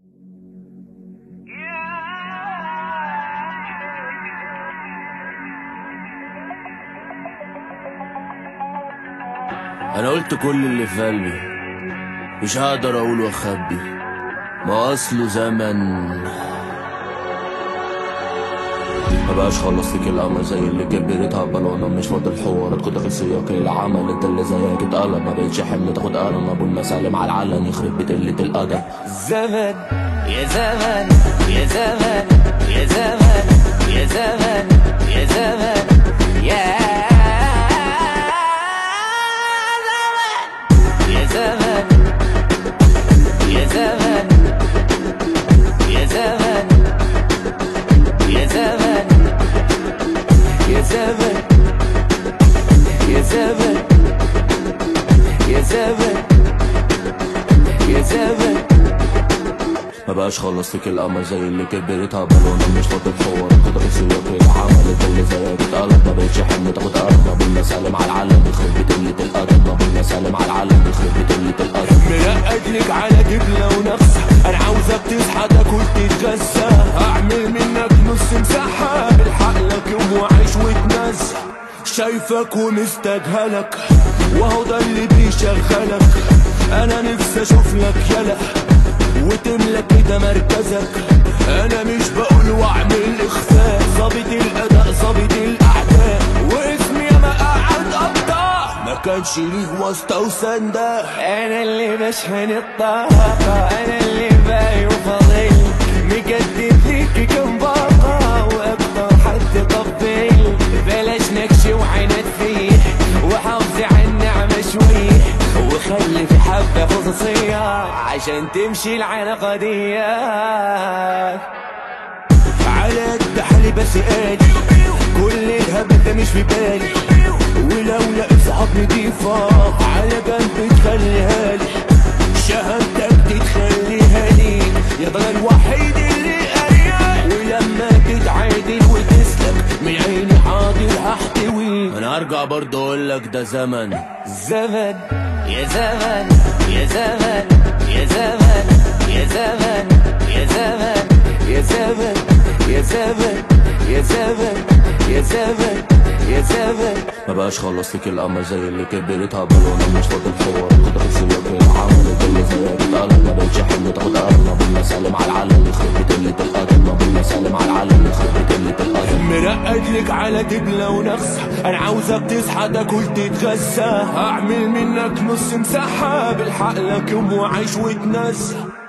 انا قلت كل اللي في قلبي مش هقدر اقول واخبي ما اصله زمن ما بقاش خلص فيك الامل زي اللي كبرتها بالونه مش فاضل حوارات كنت داخل سياق العمل انت اللي زيك اتقلب ما بقتش حمل تاخد قلم ابو المسالم على العلن يخرب بيت قله الادب زمن يا زمن يا زمن يا زمن يا زمن يا زمن يا زمن يا زمن يا زمن يا زمن يا زمن يا زمن يا زمن يا زمن ما بقاش خلص فيك الامل زي اللي كبرتها بالونه مش فاضل حوارات كنت داخل سياق العمل انت اللي زيك اتقلب ما بقتش حمل تاخد قلم ابو المسالم على العلن يخرب بيت قله الادب ابو المسالم على العلن يخرب بيت قله الادب مرقد لك على جبلة ونفسة انا عاوزك تصحى تاكل تتغذى هعمل منك نص مساحة بالحق لك يوم وعيش وتنزه شايفك ومستجهلك وهو ده اللي بيشغلك انا نفسي اشوف لك يلا وتملك كده مركزك انا مش بقول واعمل اخفاء ظابط الاداء ظابط الاعداء واسمي يا ما قاعد ابطال ما كانش ليه واسطة وسندة انا اللي بشحن الطاقة انا اللي باي وفضيل مقدم فيك كم باقة واكتر حد طبيل بلاش نكش وعناد فيه وحافظي على النعمة شوي وخلي في حبة خصوصية عشان تمشي العنقة دي على قد حالي بس قالي كل الهبل ده مش في بالي ولولا اصحاب نضيفة على جنب تخليها لي شهادتك دي تخليها لي يا ده الوحيد اللي قريان ولما تتعادل وتسلك من عيني حاضر هحتوي انا هرجع برضه اقول لك ده زمن زمن يا زمن يا زمن يا زمن يا زمن يا زمن يا زمن يا زمن يا زمن يا زمن يا زمن ما بقاش خلص فيك الامل زي اللي كبرتها بالونه مش فاضل حوارات كنت داخل سياق العمل انت اللي زيك اتقلب ما بقتش حمل تاخد قلم ابو المسالم على العلن يخرب بيت قله الادب ابو المسالم على العلن يخرب بيت قله الادب مرقد لك على دبلة ونغصة انا عاوزك تصحى تاكل تتغذى هعمل منك نص مساحة بالحق لك يوم وعيش وتنزه